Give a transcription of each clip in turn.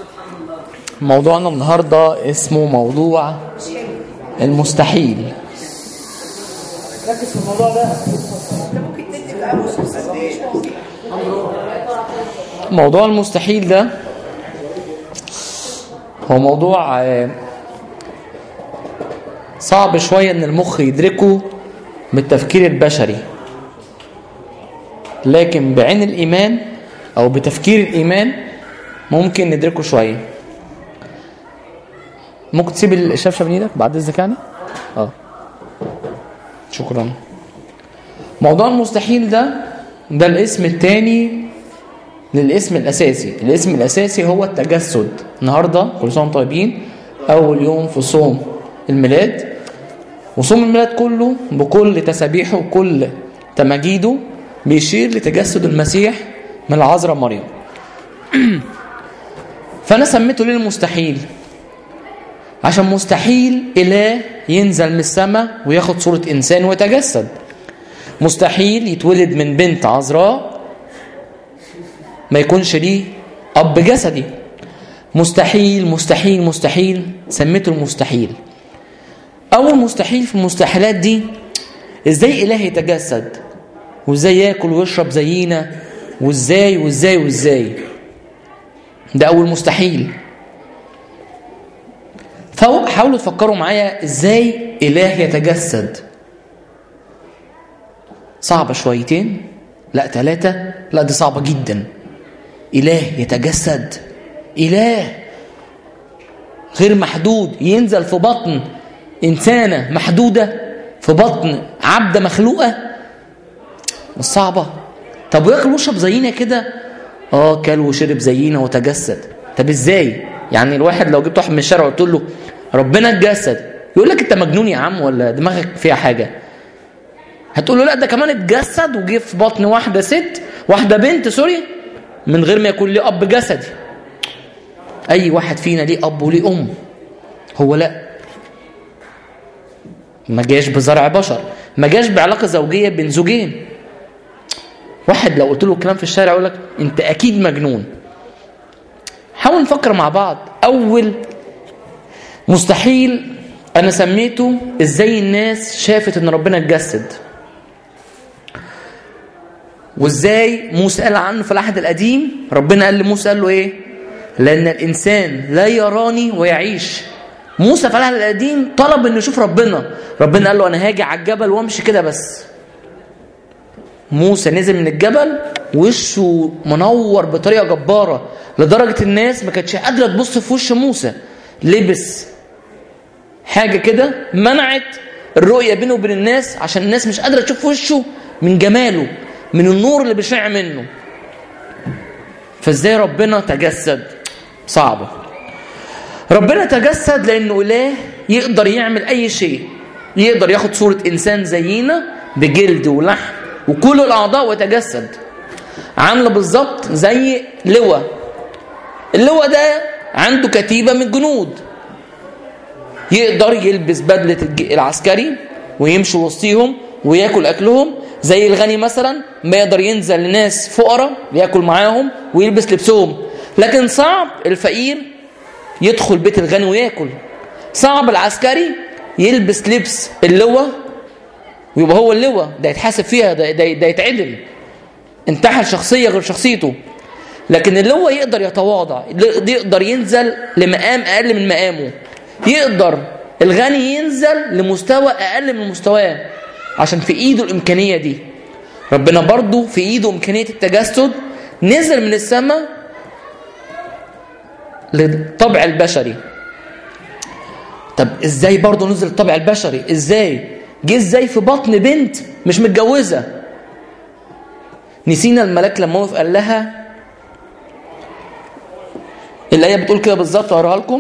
موضوعنا النهاردة اسمه موضوع المستحيل ركز في الموضوع ده ممكن تدي بقى مش موضوع المستحيل ده هو موضوع آه، صعب شوية ان المخ يدركه بالتفكير البشري لكن بعين الإيمان أو بتفكير الإيمان ممكن ندركه شوية ممكن تسيب الشبشب من ايدك بعد اذنك يعني؟ اه شكرا موضوع المستحيل ده ده الاسم الثاني للاسم الاساسي الاسم الاساسي هو التجسد النهارده كل سنه وانتم طيبين اول يوم في صوم الميلاد وصوم الميلاد كله بكل تسابيحه وكل تماجيده بيشير لتجسد المسيح من العذراء مريم فانا سميته ليه المستحيل عشان مستحيل اله ينزل من السماء وياخد صوره انسان ويتجسد مستحيل يتولد من بنت عذراء ما يكونش ليه اب جسدي مستحيل مستحيل مستحيل سميته المستحيل اول مستحيل في المستحيلات دي ازاي اله يتجسد وازاي ياكل ويشرب زينا وازاي وازاي وازاي ده اول مستحيل فحاولوا تفكروا معايا ازاي اله يتجسد صعبة شويتين لا ثلاثة لا دي صعبة جدا إله يتجسد إله غير محدود ينزل في بطن إنسانة محدودة في بطن عبدة مخلوقة مش صعبة طب وياكل ويشرب زينا كده اه كل وشرب زينا وتجسد طب ازاي يعني الواحد لو جبت واحد من الشارع وقلت له ربنا اتجسد يقول لك انت مجنون يا عم ولا دماغك فيها حاجه هتقول له لا ده كمان اتجسد وجه في بطن واحده ست واحده بنت سوري من غير ما يكون ليه اب جسدي اي واحد فينا ليه اب وليه ام هو لا ما جاش بزرع بشر ما جاش بعلاقه زوجيه بين زوجين واحد لو قلت له الكلام في الشارع يقول لك انت اكيد مجنون حاول نفكر مع بعض اول مستحيل انا سميته ازاي الناس شافت ان ربنا اتجسد وازاي موسى قال عنه في العهد القديم ربنا قال لموسى قال له ايه لان الانسان لا يراني ويعيش موسى في العهد القديم طلب انه يشوف ربنا ربنا قال له انا هاجي على الجبل وامشي كده بس موسى نزل من الجبل وشه منور بطريقه جباره لدرجه الناس ما كانتش قادره تبص في وش موسى لبس حاجه كده منعت الرؤيه بينه وبين الناس عشان الناس مش قادره تشوف وشه من جماله من النور اللي بيشع منه فازاي ربنا تجسد صعبه ربنا تجسد لانه اله يقدر يعمل اي شيء يقدر ياخد صوره انسان زينا بجلد ولحم وكل الاعضاء ويتجسد عامله بالظبط زي لواء اللواء ده عنده كتيبه من الجنود يقدر يلبس بدله الج- العسكري ويمشي وسطيهم وياكل اكلهم زي الغني مثلا ما يقدر ينزل لناس فقراء ياكل معاهم ويلبس لبسهم لكن صعب الفقير يدخل بيت الغني وياكل صعب العسكري يلبس لبس اللواء ويبقى هو اللواء ده يتحاسب فيها ده, ده, ده يتعدل انتحل شخصية غير شخصيته لكن اللواء يقدر يتواضع يقدر ينزل لمقام أقل من مقامه يقدر الغني ينزل لمستوى أقل من مستواه عشان في إيده الإمكانية دي ربنا برضو في إيده إمكانية التجسد نزل من السماء للطبع البشري طب ازاي برضه نزل الطبع البشري ازاي جه ازاي في بطن بنت مش متجوزه نسينا الملاك لما وقف قال لها الايه بتقول كده بالظبط اقراها لكم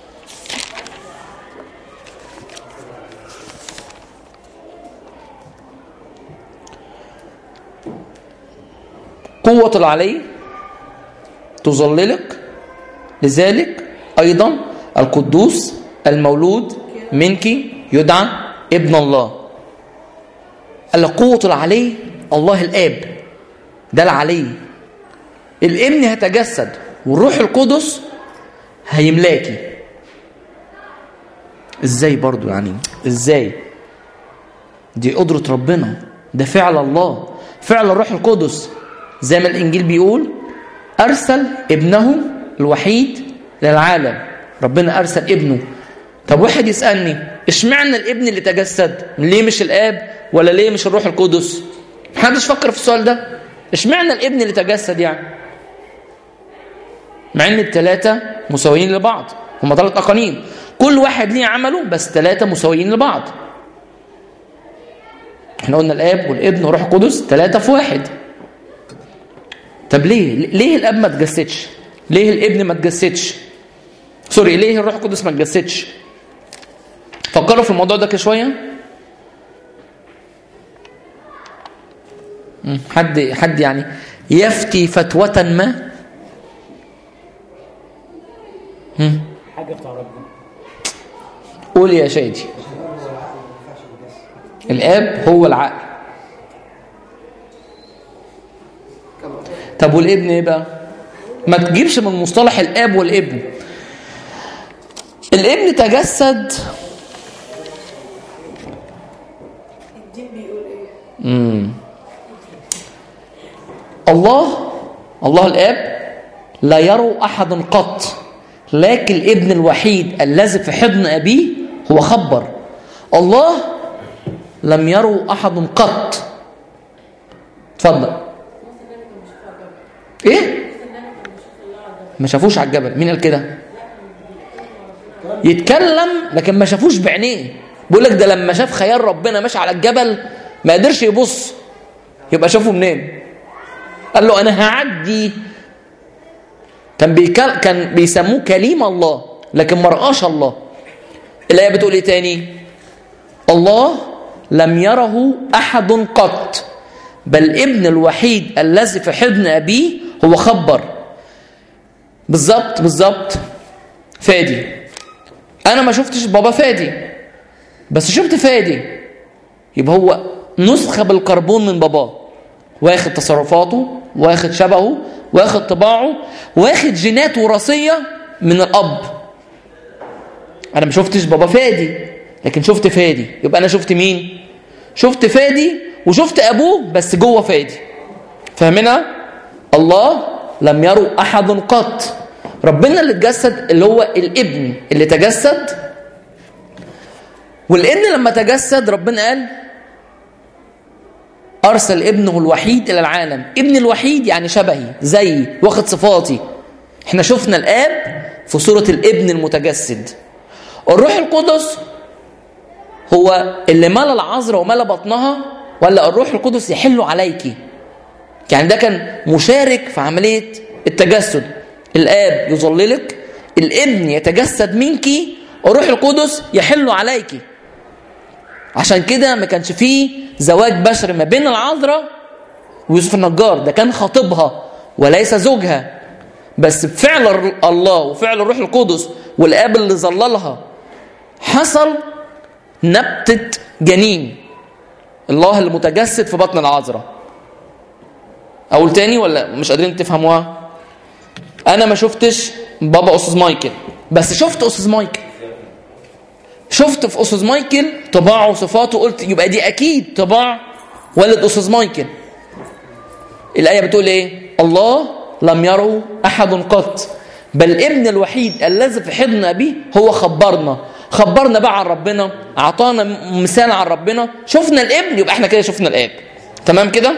قوة العلي تظللك لذلك أيضا القدوس المولود منك يدعى ابن الله قال لك قوة العلي الله الآب ده العلي الابن هيتجسد والروح القدس هيملاكي ازاي برضو يعني ازاي دي قدرة ربنا ده فعل الله فعل الروح القدس زي ما الانجيل بيقول ارسل ابنه الوحيد للعالم ربنا ارسل ابنه طب واحد يسالني اشمعنى الابن اللي تجسد ليه مش الاب ولا ليه مش الروح القدس محدش فكر في السؤال ده اشمعنى الابن اللي تجسد يعني مع ان الثلاثه مساويين لبعض هم ثلاث اقانيم كل واحد ليه عمله بس ثلاثه مساويين لبعض احنا قلنا الاب والابن والروح القدس ثلاثه في واحد طب ليه ليه الاب ما تجسدش ليه الابن ما تجسدش سوري ليه الروح القدس ما تجسدش فكروا في الموضوع ده كده شويه مم. حد حد يعني يفتي فتوى ما مم. حاجه بتاع ربنا قول يا شادي الاب هو العقل طب والابن ايه بقى ما تجيبش من مصطلح الاب والابن الابن تجسد الدين بيقول ايه مم. الله الله الاب لا يروا احد قط لكن الابن الوحيد الذي في حضن ابيه هو خبر الله لم يروا احد قط اتفضل ايه ما شافوش على الجبل مين قال كده يتكلم لكن ما شافوش بعينيه بيقول لك ده لما شاف خيال ربنا ماشي على الجبل ما قدرش يبص يبقى شافه منين قال له انا هعدي كان بيكل... كان بيسموه كليم الله لكن ما رآش الله الايه بتقول ايه تاني الله لم يره احد قط بل ابن الوحيد الذي في حضن ابيه هو خبر بالظبط بالظبط فادي انا ما شفتش بابا فادي بس شفت فادي يبقى هو نسخه بالكربون من باباه واخد تصرفاته واخد شبهه واخد طباعه واخد جينات وراثيه من الاب انا ما شفتش بابا فادي لكن شفت فادي يبقى انا شفت مين شفت فادي وشفت ابوه بس جوه فادي فاهمينها الله لم يروا احد قط ربنا اللي اتجسد اللي هو الابن اللي تجسد والابن لما تجسد ربنا قال أرسل ابنه الوحيد إلى العالم ابن الوحيد يعني شبهي زي واخد صفاتي احنا شفنا الآب في صورة الابن المتجسد الروح القدس هو اللي ملا العذراء وملا بطنها ولا الروح القدس يحل عليك يعني ده كان مشارك في عملية التجسد الآب يظللك الابن يتجسد منك الروح القدس يحل عليك عشان كده ما كانش فيه زواج بشري ما بين العذراء ويوسف النجار ده كان خطيبها وليس زوجها بس بفعل الله وفعل الروح القدس والاب اللي ظللها حصل نبتة جنين الله اللي متجسد في بطن العذراء اقول تاني ولا مش قادرين تفهموها انا ما شفتش بابا استاذ مايكل بس شفت استاذ مايكل شفت في استاذ مايكل طباعه وصفاته قلت يبقى دي اكيد طباع والد استاذ مايكل الايه بتقول ايه الله لم يروا احد قط بل ابن الوحيد الذي في حضن ابيه هو خبرنا خبرنا بقى عن ربنا اعطانا مثال عن ربنا شفنا الابن يبقى احنا كده شفنا الاب تمام كده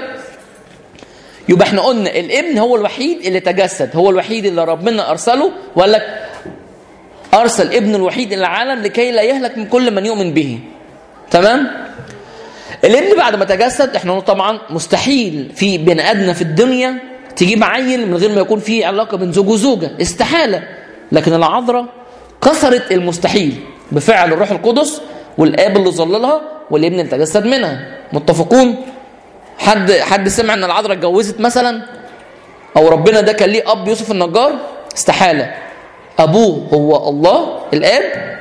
يبقى احنا قلنا الابن هو الوحيد اللي تجسد هو الوحيد اللي ربنا ارسله وقال لك ارسل ابن الوحيد الى العالم لكي لا يهلك من كل من يؤمن به تمام الابن بعد ما تجسد احنا طبعا مستحيل في بني ادم في الدنيا تجيب عيل من غير ما يكون في علاقه بين زوج وزوجه استحاله لكن العذراء كسرت المستحيل بفعل الروح القدس والاب اللي ظللها والابن اللي تجسد منها متفقون حد حد سمع ان العذراء اتجوزت مثلا او ربنا ده كان ليه اب يوسف النجار استحاله ابوه هو الله الاب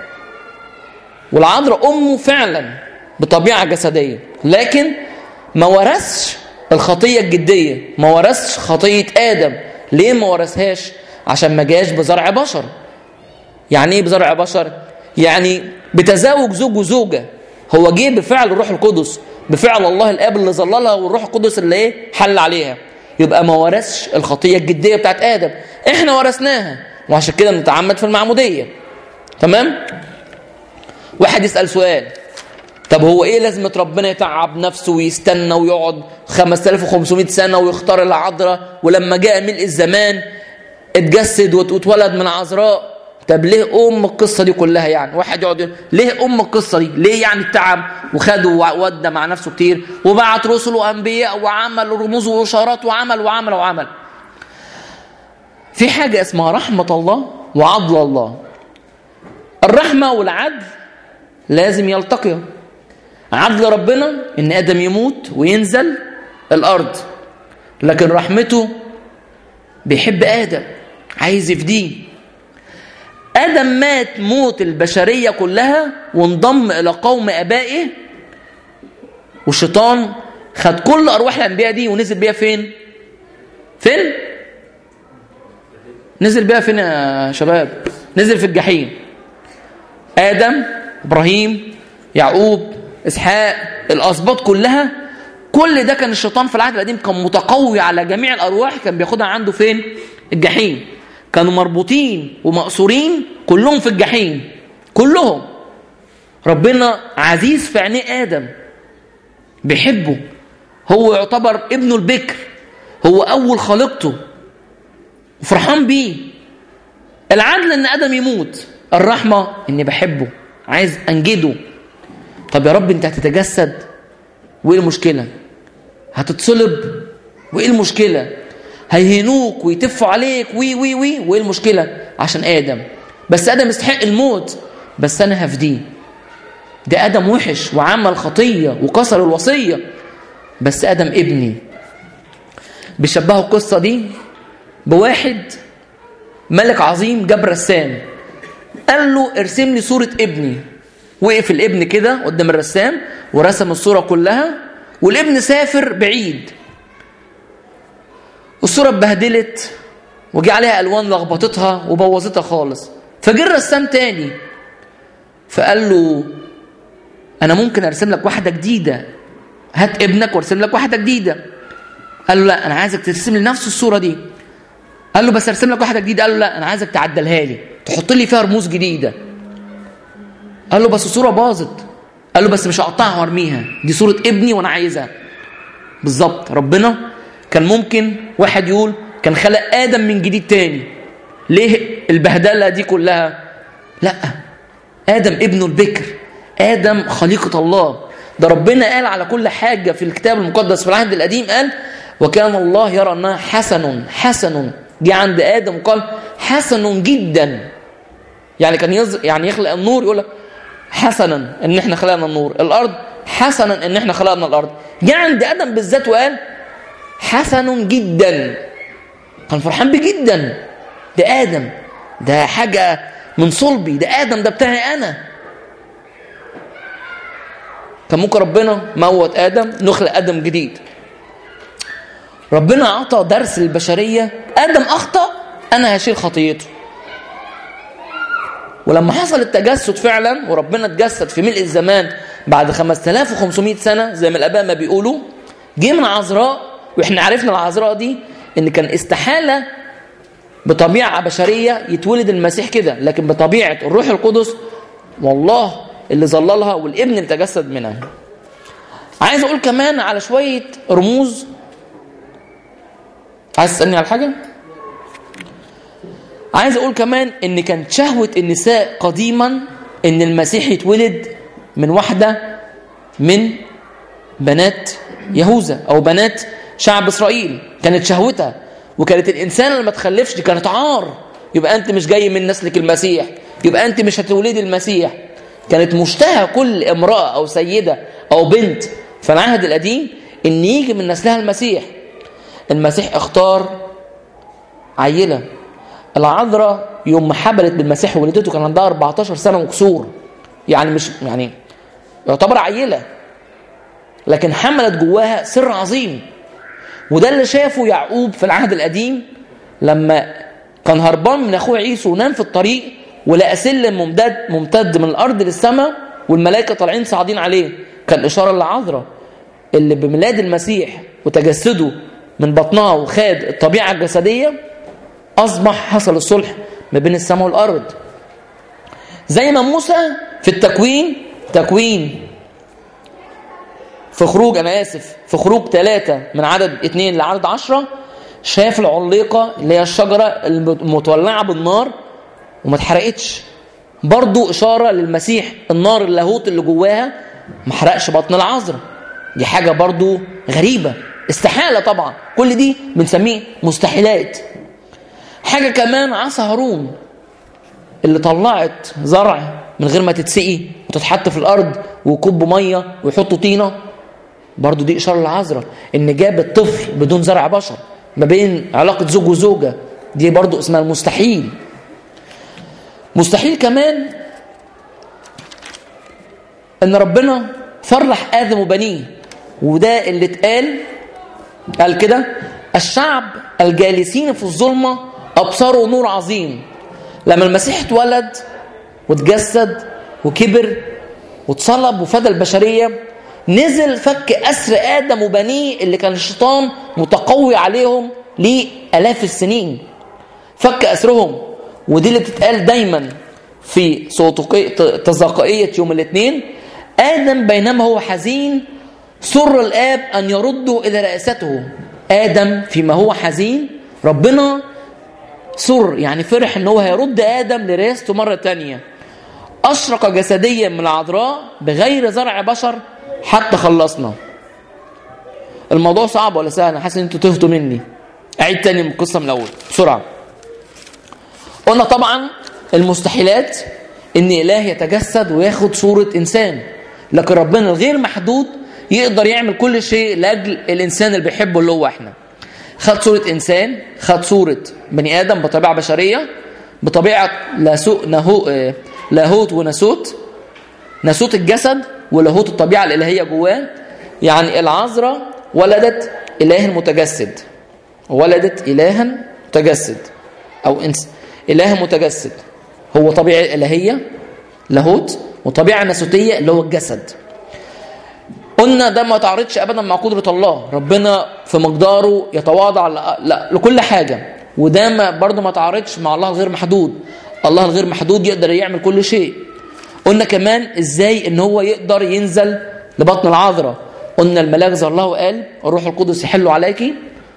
والعذراء امه فعلا بطبيعه جسديه لكن ما ورثش الخطيه الجديه ما ورثش خطيه ادم ليه ما ورثهاش عشان ما جاش بزرع بشر يعني ايه بزرع بشر يعني بتزاوج زوج وزوجه هو جه بفعل الروح القدس بفعل الله الاب اللي ظللها والروح القدس اللي ايه حل عليها يبقى ما ورثش الخطيه الجديه بتاعت ادم احنا ورثناها وعشان كده بنتعمد في المعموديه تمام واحد يسال سؤال طب هو ايه لازمه ربنا يتعب نفسه ويستنى ويقعد 5500 سنه ويختار العذراء ولما جاء ملء الزمان اتجسد واتولد من عذراء طب ليه ام القصه دي كلها يعني واحد يقعد يقول ليه ام القصه دي ليه يعني التعب وخد وودى مع نفسه كتير وبعت رسل وانبياء وعمل رموز واشارات وعمل وعمل وعمل في حاجه اسمها رحمه الله وعدل الله الرحمه والعدل لازم يلتقيا عدل ربنا ان ادم يموت وينزل الارض لكن رحمته بيحب ادم عايز يفديه ادم مات موت البشريه كلها وانضم الى قوم ابائه والشيطان خد كل ارواح الانبياء دي ونزل بيها فين فين نزل بيها فين يا شباب نزل في الجحيم ادم ابراهيم يعقوب اسحاق الاسباط كلها كل ده كان الشيطان في العهد القديم كان متقوي على جميع الارواح كان بياخدها عنده فين الجحيم كانوا مربوطين ومأسورين كلهم في الجحيم كلهم ربنا عزيز في عينيه ادم بيحبه هو يعتبر ابنه البكر هو اول خليقته وفرحان بيه العدل ان ادم يموت الرحمه اني بحبه عايز انجده طب يا رب انت هتتجسد وايه المشكله هتتصلب وايه المشكله هيهنوك ويتفوا عليك وي وي وي وايه المشكله عشان ادم بس ادم يستحق الموت بس انا هفديه ده ادم وحش وعمل خطيه وكسر الوصيه بس ادم ابني بيشبهوا القصه دي بواحد ملك عظيم جاب رسام قال له ارسم لي صوره ابني وقف الابن كده قدام الرسام ورسم الصوره كلها والابن سافر بعيد الصوره اتبهدلت وجي عليها الوان لخبطتها وبوظتها خالص فجه الرسام تاني فقال له انا ممكن ارسم لك واحده جديده هات ابنك وارسم لك واحده جديده قال له لا انا عايزك ترسم لي نفس الصوره دي قال له بس ارسم لك واحده جديده قال له لا انا عايزك تعدلها لي تحط لي فيها رموز جديده قال له بس الصوره باظت قال له بس مش هقطعها وارميها دي صوره ابني وانا عايزها بالظبط ربنا كان ممكن واحد يقول كان خلق ادم من جديد تاني ليه البهدله دي كلها لا ادم ابنه البكر ادم خليقه الله ده ربنا قال على كل حاجه في الكتاب المقدس في العهد القديم قال وكان الله يرى انها حسن حسن جه عند ادم وقال حسن جدا يعني كان يز... يعني يخلق النور يقول لك حسنا ان احنا خلقنا النور الارض حسنا ان احنا خلقنا الارض جه عند ادم بالذات وقال حسن جدا كان فرحان بيه جدا ده ادم ده حاجه من صلبي ده ادم ده بتاعي انا كان ممكن ربنا موت ادم نخلق ادم جديد ربنا اعطى درس للبشريه ادم اخطا انا هشيل خطيته ولما حصل التجسد فعلا وربنا اتجسد في ملء الزمان بعد 5500 سنه زي ما الاباء ما بيقولوا جه من عذراء واحنا عرفنا العذراء دي ان كان استحاله بطبيعه بشريه يتولد المسيح كده لكن بطبيعه الروح القدس والله اللي ظللها والابن اللي تجسد منها عايز اقول كمان على شويه رموز عايز تسالني على حاجه عايز اقول كمان ان كانت شهوه النساء قديما ان المسيح يتولد من واحده من بنات يهوذا او بنات شعب اسرائيل كانت شهوتها وكانت الانسان اللي ما تخلفش دي كانت عار يبقى انت مش جاي من نسلك المسيح يبقى انت مش هتولدي المسيح كانت مشتهى كل امراه او سيده او بنت في العهد القديم ان يجي من نسلها المسيح المسيح اختار عيله العذراء يوم ما حبلت بالمسيح وولدته كان عندها 14 سنه وكسور يعني مش يعني يعتبر عيله لكن حملت جواها سر عظيم وده اللي شافه يعقوب في العهد القديم لما كان هربان من اخوه عيسو ونام في الطريق ولقى سلم ممتد ممتد من الارض للسماء والملائكه طالعين صاعدين عليه كان اشاره للعذراء اللي بميلاد المسيح وتجسده من بطنها وخاد الطبيعه الجسديه اصبح حصل الصلح ما بين السماء والارض زي ما موسى في التكوين تكوين في خروج انا اسف في خروج ثلاثة من عدد اثنين لعدد عشرة شاف العليقة اللي هي الشجرة المتولعة بالنار وما اتحرقتش برضو إشارة للمسيح النار اللاهوت اللي جواها ما حرقش بطن العذراء دي حاجة برضو غريبة استحالة طبعا كل دي بنسميه مستحيلات حاجة كمان عصا هارون اللي طلعت زرع من غير ما تتسقي وتتحط في الأرض ويكبوا مية ويحطوا طينة برضو دي إشارة للعذراء إن جاب الطفل بدون زرع بشر ما بين علاقة زوج وزوجة دي برضو اسمها المستحيل مستحيل كمان ان ربنا فرح ادم وبنيه وده اللي اتقال قال كده الشعب الجالسين في الظلمه ابصروا نور عظيم لما المسيح اتولد واتجسد وكبر واتصلب وفدى البشريه نزل فك اسر ادم وبنيه اللي كان الشيطان متقوي عليهم لالاف السنين فك اسرهم ودي اللي بتتقال دايما في تزاقائية يوم الاثنين آدم بينما هو حزين سر الآب أن يرده إلى رئاسته آدم فيما هو حزين ربنا سر يعني فرح ان هو هيرد آدم لرئاسته مرة تانية أشرق جسديا من العذراء بغير زرع بشر حتى خلصنا الموضوع صعب ولا سهل انا حاسس ان انتوا تهتوا مني اعيد تاني من القصه من الاول بسرعه قلنا طبعا المستحيلات ان اله يتجسد وياخد صوره انسان لكن ربنا الغير محدود يقدر يعمل كل شيء لاجل الانسان اللي بيحبه اللي هو احنا خد صوره انسان خد صوره بني ادم بطبيعه بشريه بطبيعه لاسو نهو لاهوت وناسوت ناسوت الجسد ولاهوت الطبيعه الالهيه جواه يعني العذراء ولدت اله متجسد ولدت الها متجسد او انس اله متجسد هو طبيعه الهيه لاهوت وطبيعه ناسوتيه اللي هو الجسد قلنا ده ما تعرضش ابدا مع قدره الله ربنا في مقداره يتواضع لا لكل حاجه وده ما برضه ما تعرضش مع الله الغير محدود الله الغير محدود يقدر يعمل كل شيء قلنا كمان ازاي ان هو يقدر ينزل لبطن العذراء قلنا الملاك ظهر له وقال الروح القدس يحل عليك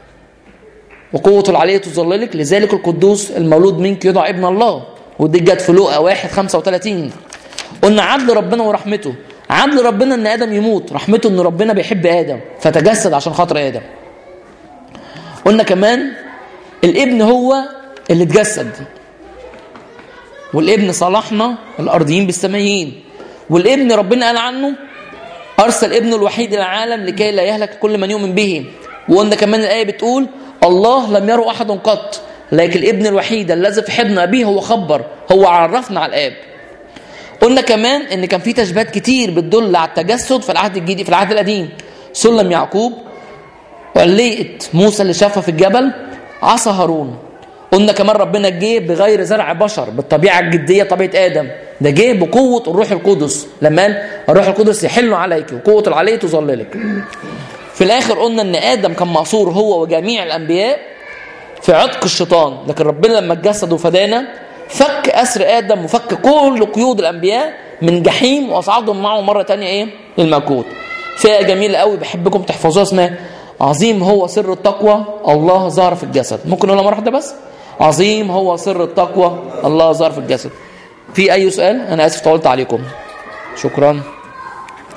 وقوة العلية تظللك لذلك القدوس المولود منك يدعى ابن الله ودي جت في لوقا 1 35 قلنا عدل ربنا ورحمته عدل ربنا ان ادم يموت رحمته ان ربنا بيحب ادم فتجسد عشان خاطر ادم قلنا كمان الابن هو اللي اتجسد والابن صالحنا الارضيين بالسمايين والابن ربنا قال عنه ارسل ابنه الوحيد الى العالم لكي لا يهلك كل من يؤمن به وقلنا كمان الايه بتقول الله لم يره احد قط لكن الابن الوحيد الذي في حضن ابيه هو خبر هو عرفنا على الاب قلنا كمان ان كان في تشبيهات كتير بتدل على التجسد في العهد الجديد في العهد القديم سلم يعقوب وعليقه موسى اللي شافها في الجبل عصا هارون قلنا كمان ربنا جه بغير زرع بشر بالطبيعه الجديه طبيعه ادم ده جه بقوه الروح القدس لما قال الروح القدس يحل عليك وقوه العلي تظللك في الاخر قلنا ان ادم كان مقصور هو وجميع الانبياء في عتق الشيطان لكن ربنا لما اتجسد وفدانا فك اسر ادم وفك كل قيود الانبياء من جحيم واصعدهم معه مره تانية ايه للملكوت فئه جميله قوي بحبكم تحفظوها اسمها عظيم هو سر التقوى الله ظهر في الجسد ممكن نقولها مره واحده بس عظيم هو سر التقوى الله ظهر في الجسد في اي سؤال انا اسف طولت عليكم شكرا